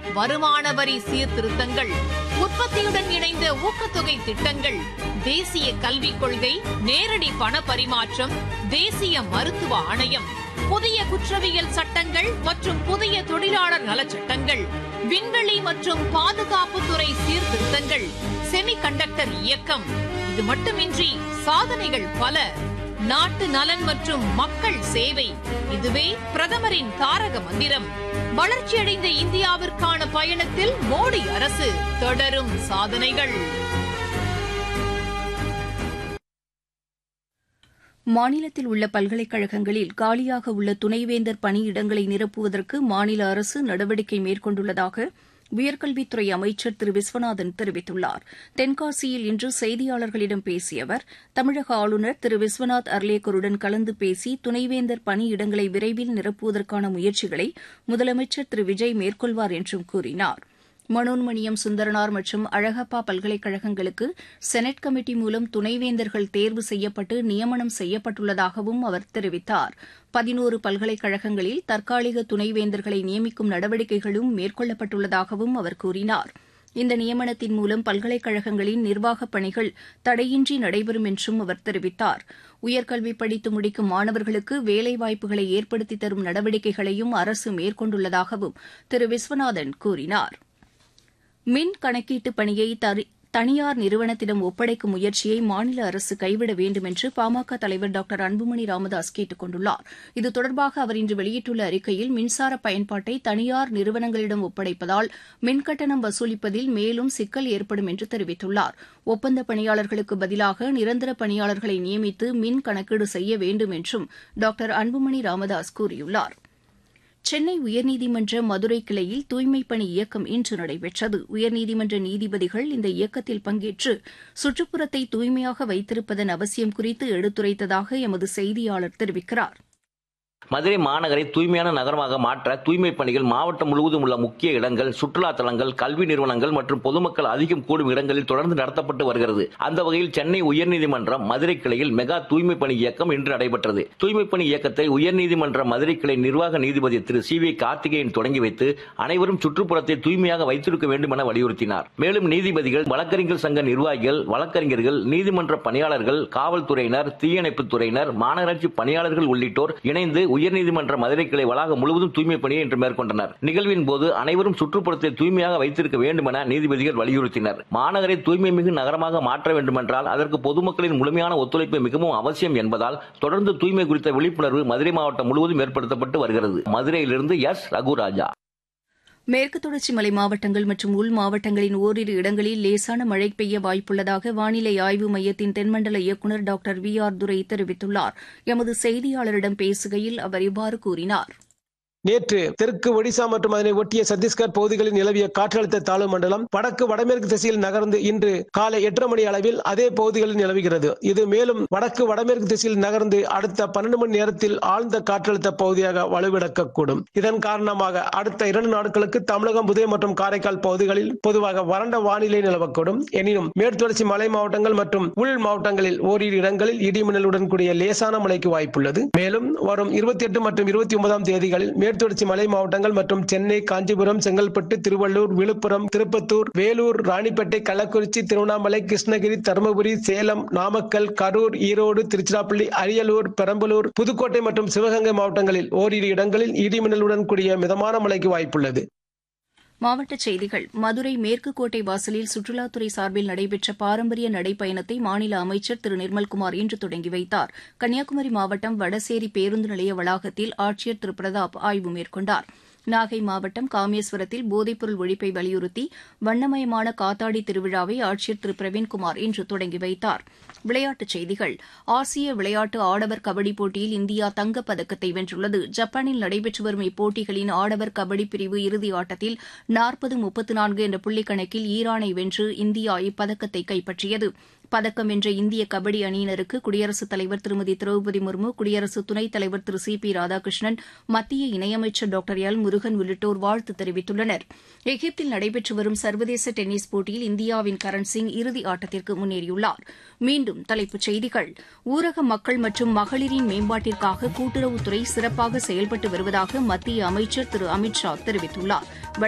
வருமான வரி சீர்திருத்தங்கள் உற்பத்தியுடன் இணைந்த ஊக்கத்தொகை திட்டங்கள் தேசிய கல்விக் கொள்கை நேரடி பண பரிமாற்றம் தேசிய மருத்துவ ஆணையம் புதிய குற்றவியல் சட்டங்கள் மற்றும் புதிய தொழிலாளர் நலச் சட்டங்கள் விண்வெளி மற்றும் பாதுகாப்புத்துறை சீர்திருத்தங்கள் செமிகண்டக்டர் இயக்கம் இது மட்டுமின்றி சாதனைகள் பல நாட்டு நலன் மற்றும் மக்கள் சேவை இதுவே பிரதமரின் தாரக மந்திரம் வளர்ச்சியடைந்த இந்தியாவிற்கான பயணத்தில் மோடி அரசு தொடரும் சாதனைகள் மாநிலத்தில் உள்ள பல்கலைக்கழகங்களில் காலியாக உள்ள துணைவேந்தர் பணியிடங்களை நிரப்புவதற்கு மாநில அரசு நடவடிக்கை மேற்கொண்டுள்ளதாக உயர்கல்வித்துறை அமைச்சர் திரு விஸ்வநாதன் தெரிவித்துள்ளார் தென்காசியில் இன்று செய்தியாளர்களிடம் பேசிய அவர் தமிழக ஆளுநர் திரு விஸ்வநாத் அர்லேக்கருடன் கலந்து பேசி துணைவேந்தர் பணியிடங்களை விரைவில் நிரப்புவதற்கான முயற்சிகளை முதலமைச்சர் திரு விஜய் மேற்கொள்வார் என்றும் கூறினார் மனோன்மணியம் சுந்தரனார் மற்றும் அழகப்பா பல்கலைக்கழகங்களுக்கு செனட் கமிட்டி மூலம் துணைவேந்தர்கள் தேர்வு செய்யப்பட்டு நியமனம் செய்யப்பட்டுள்ளதாகவும் அவர் தெரிவித்தார் பதினோரு பல்கலைக்கழகங்களில் தற்காலிக துணைவேந்தர்களை நியமிக்கும் நடவடிக்கைகளும் மேற்கொள்ளப்பட்டுள்ளதாகவும் அவர் கூறினார் இந்த நியமனத்தின் மூலம் பல்கலைக்கழகங்களின் நிர்வாகப் பணிகள் தடையின்றி நடைபெறும் என்றும் அவர் தெரிவித்தார் உயர்கல்வி படித்து முடிக்கும் மாணவர்களுக்கு வேலைவாய்ப்புகளை ஏற்படுத்தி தரும் நடவடிக்கைகளையும் அரசு மேற்கொண்டுள்ளதாகவும் திரு விஸ்வநாதன் கூறினார் மின் கணக்கீட்டு பணியை தனியார் நிறுவனத்திடம் ஒப்படைக்கும் முயற்சியை மாநில அரசு கைவிட வேண்டும் என்று பாமக தலைவர் டாக்டர் அன்புமணி ராமதாஸ் கேட்டுக் கொண்டுள்ளார் இது தொடர்பாக அவர் இன்று வெளியிட்டுள்ள அறிக்கையில் மின்சார பயன்பாட்டை தனியார் நிறுவனங்களிடம் ஒப்படைப்பதால் மின்கட்டணம் வசூலிப்பதில் மேலும் சிக்கல் ஏற்படும் என்று தெரிவித்துள்ளார் ஒப்பந்த பணியாளர்களுக்கு பதிலாக நிரந்தர பணியாளர்களை நியமித்து மின் கணக்கீடு செய்ய வேண்டும் என்றும் டாக்டர் அன்புமணி ராமதாஸ் கூறியுள்ளாா் சென்னை உயர்நீதிமன்ற மதுரை கிளையில் தூய்மைப் பணி இயக்கம் இன்று நடைபெற்றது உயர்நீதிமன்ற நீதிபதிகள் இந்த இயக்கத்தில் பங்கேற்று சுற்றுப்புறத்தை தூய்மையாக வைத்திருப்பதன் அவசியம் குறித்து எடுத்துரைத்ததாக எமது செய்தியாளர் தெரிவிக்கிறார் மதுரை மாநகரை தூய்மையான நகரமாக மாற்ற தூய்மை பணிகள் மாவட்டம் முழுவதும் உள்ள முக்கிய இடங்கள் சுற்றுலா தலங்கள் கல்வி நிறுவனங்கள் மற்றும் பொதுமக்கள் அதிகம் கூடும் இடங்களில் தொடர்ந்து நடத்தப்பட்டு வருகிறது அந்த வகையில் சென்னை உயர்நீதிமன்றம் மதுரை கிளையில் மெகா தூய்மை பணி இயக்கம் இன்று நடைபெற்றது தூய்மை பணி இயக்கத்தை உயர்நீதிமன்ற மதுரை கிளை நிர்வாக நீதிபதி திரு சி வி கார்த்திகேயன் தொடங்கி வைத்து அனைவரும் சுற்றுப்புறத்தை தூய்மையாக வைத்திருக்க வேண்டும் என வலியுறுத்தினார் மேலும் நீதிபதிகள் வழக்கறிஞர் சங்க நிர்வாகிகள் வழக்கறிஞர்கள் நீதிமன்ற பணியாளர்கள் காவல்துறையினர் தீயணைப்புத் துறையினர் மாநகராட்சி பணியாளர்கள் உள்ளிட்டோர் இணைந்து உயர்நீதிமன்ற மதுரை கிளை வளாகம் முழுவதும் தூய்மை பணியை இன்று மேற்கொண்டனர் நிகழ்வின் போது அனைவரும் சுற்றுப்புறத்தை தூய்மையாக வைத்திருக்க வேண்டும் என நீதிபதிகள் வலியுறுத்தினர் மாநகரை தூய்மை மிகு நகரமாக மாற்ற வேண்டுமென்றால் அதற்கு பொதுமக்களின் முழுமையான ஒத்துழைப்பு மிகவும் அவசியம் என்பதால் தொடர்ந்து தூய்மை குறித்த விழிப்புணர்வு மதுரை மாவட்டம் முழுவதும் ஏற்படுத்தப்பட்டு வருகிறது மதுரையிலிருந்து எஸ் ரகுராஜா மேற்கு தொடர்ச்சி மலை மாவட்டங்கள் மற்றும் உள் மாவட்டங்களின் ஓரிரு இடங்களில் லேசான மழை பெய்ய வாய்ப்புள்ளதாக வானிலை ஆய்வு மையத்தின் தென்மண்டல இயக்குநர் டாக்டர் வி ஆர் துரை தெரிவித்துள்ளார் எமது செய்தியாளரிடம் பேசுகையில் அவர் இவ்வாறு கூறினார் நேற்று தெற்கு ஒடிசா மற்றும் அதனை ஒட்டிய சத்தீஸ்கர் பகுதிகளில் நிலவிய காற்றழுத்த தாழ்வு மண்டலம் வடக்கு வடமேற்கு திசையில் நகர்ந்து இன்று காலை எட்டரை மணி அளவில் அதே பகுதிகளில் நிலவுகிறது இது மேலும் வடக்கு வடமேற்கு திசையில் நகர்ந்து அடுத்த பன்னெண்டு மணி நேரத்தில் ஆழ்ந்த காற்றழுத்த பகுதியாக வலுவிழக்கக்கூடும் இதன் காரணமாக அடுத்த இரண்டு நாட்களுக்கு தமிழகம் புதுவை மற்றும் காரைக்கால் பகுதிகளில் பொதுவாக வறண்ட வானிலை நிலவக்கூடும் எனினும் மேற்குத்தொடர்ச்சி மலை மாவட்டங்கள் மற்றும் உள் மாவட்டங்களில் ஓரிரு இடங்களில் இடிமின்னலுடன் கூடிய லேசான மழைக்கு வாய்ப்புள்ளது மேலும் வரும் இருபத்தி எட்டு மற்றும் இருபத்தி ஒன்பதாம் தேதிகளில் மேற்குத்தொடர்ச்சி மலை மாவட்டங்கள் மற்றும் சென்னை காஞ்சிபுரம் செங்கல்பட்டு திருவள்ளூர் விழுப்புரம் திருப்பத்தூர் வேலூர் ராணிப்பேட்டை கள்ளக்குறிச்சி திருவண்ணாமலை கிருஷ்ணகிரி தருமபுரி சேலம் நாமக்கல் கரூர் ஈரோடு திருச்சிராப்பள்ளி அரியலூர் பெரம்பலூர் புதுக்கோட்டை மற்றும் சிவகங்கை மாவட்டங்களில் ஓரிரு இடங்களில் இடிமின்னலுடன் கூடிய மிதமான மழைக்கு வாய்ப்புள்ளது மாவட்டச் செய்திகள் மதுரை மேற்கு கோட்டை வாசலில் சுற்றுலாத்துறை சார்பில் நடைபெற்ற பாரம்பரிய நடைப்பயணத்தை மாநில அமைச்சர் திரு நிர்மல்குமார் இன்று தொடங்கி வைத்தார் கன்னியாகுமரி மாவட்டம் வடசேரி பேருந்து நிலைய வளாகத்தில் ஆட்சியர் திரு பிரதாப் ஆய்வு மேற்கொண்டார் நாகை மாவட்டம் காமேஸ்வரத்தில் போதைப்பொருள் ஒழிப்பை வலியுறுத்தி வண்ணமயமான காத்தாடி திருவிழாவை ஆட்சியர் திரு பிரவீன்குமார் இன்று தொடங்கி வைத்தார் விளையாட்டுச் செய்திகள் ஆசிய விளையாட்டு ஆடவர் கபடி போட்டியில் இந்தியா தங்கப் பதக்கத்தை வென்றுள்ளது ஜப்பானில் நடைபெற்று வரும் இப்போட்டிகளின் ஆடவர் கபடி பிரிவு இறுதி ஆட்டத்தில் நாற்பது முப்பத்து நான்கு என்ற புள்ளிக் கணக்கில் ஈரானை வென்று இந்தியா இப்பதக்கத்தை கைப்பற்றியது பதக்கம் வென்ற இந்திய கபடி அணியினருக்கு குடியரசுத் தலைவர் திருமதி திரௌபதி முர்மு குடியரசு துணைத் தலைவர் திரு சி பி ராதாகிருஷ்ணன் மத்திய இணையமைச்சர் டாக்டர் எல் முருகன் உள்ளிட்டோர் வாழ்த்து தெரிவித்துள்ளனர் எகிப்தில் நடைபெற்று வரும் சர்வதேச டென்னிஸ் போட்டியில் இந்தியாவின் கரண் சிங் இறுதி ஆட்டத்திற்கு முன்னேறியுள்ளார் மீண்டும் தலைப்புச் செய்திகள் ஊரக மக்கள் மற்றும் மகளிரின் மேம்பாட்டிற்காக கூட்டுறவுத்துறை சிறப்பாக செயல்பட்டு வருவதாக மத்திய அமைச்சர் திரு அமித் ஷா தெரிவித்துள்ளார்